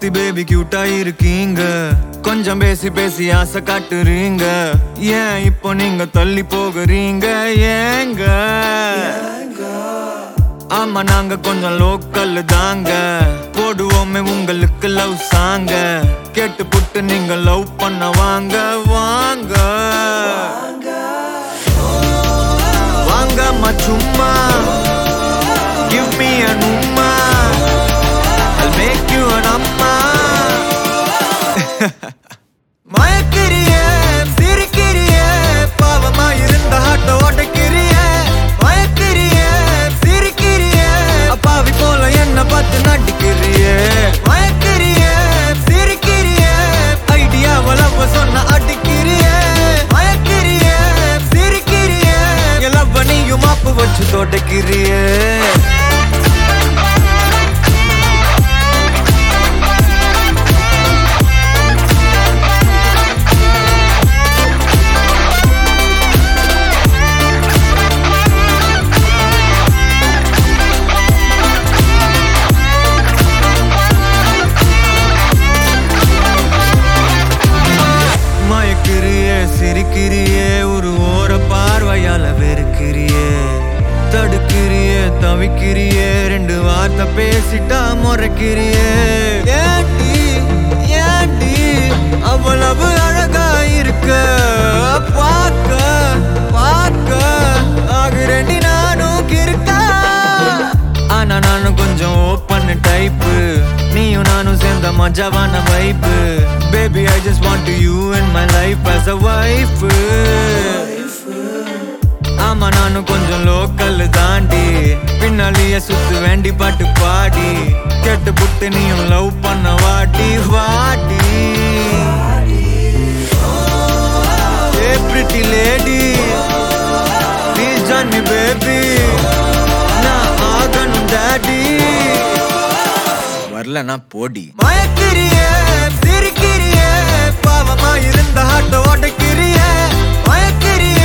சுத்தி பேபி கியூட்டா இருக்கீங்க கொஞ்சம் பேசி பேசி ஆசை காட்டுறீங்க ஏன் இப்போ நீங்க தள்ளி போகிறீங்க ஏங்க ஆமா நாங்க கொஞ்சம் லோக்கல் தாங்க போடுவோமே உங்களுக்கு லவ் சாங்க கேட்டு புட்டு நீங்க லவ் பண்ண வாங்க வாங்க வாங்கம்மா சும்மா Give me an umma I'll make you an amma மயக்கிறியே சிரிக்கிறியே பாவமா இருந்த ஹாட்ட உடைக்கிறியே மயக்கிறியே சிரிக்கிறியே அப்பாவி போல என்ன பார்த்து நடிக்கிறியே மயக்கிறியே சிரிக்கிறியே ஐடியாவ லவ் சொன்ன அடிக்கிறியே மயக்கிறியே சிரிக்கிறியே எல்லாம் நீயும் மாப்பு வச்சு தொடக்கிறியே மயக்கிறியே சிரிக்கிறியே ஒரு ஓர பார்வையால வெறுக்கிறியே தடுக்கிறியே தவிக்கிறியே ரெண்டு வார்த்தை பேசிட்டா முறைக்கிறியே ஏண்டி ஏண்டி அவ்வளவு அழகா இருக்க பார்க்க பார்க்க ஆகுறேண்டி நானும் கிறுக்கா ஆனா நானும் கொஞ்சம் ஓப்பன் டைப்பு நீயும் நானும் சேர்ந்த மஜாவான vibe baby I just want you in my life as a wife ஆமா நானும் கொஞ்சம் லோக்கல் தாண்டி பின்னாலேயே சுத்து வேண்டி பாட்டு பாடி கேட்டு புட்டு நீயும் லவ் பண்ண வாட்டி வாட்டி a pretty lady please join me baby நான் ஆகணும் டாடி வரலனா போடி மயக்கிறியே சிரிக்கிறியே பாவமா இருந்த ஹாட்ட உடைக்கிறியே மயக்கிறியே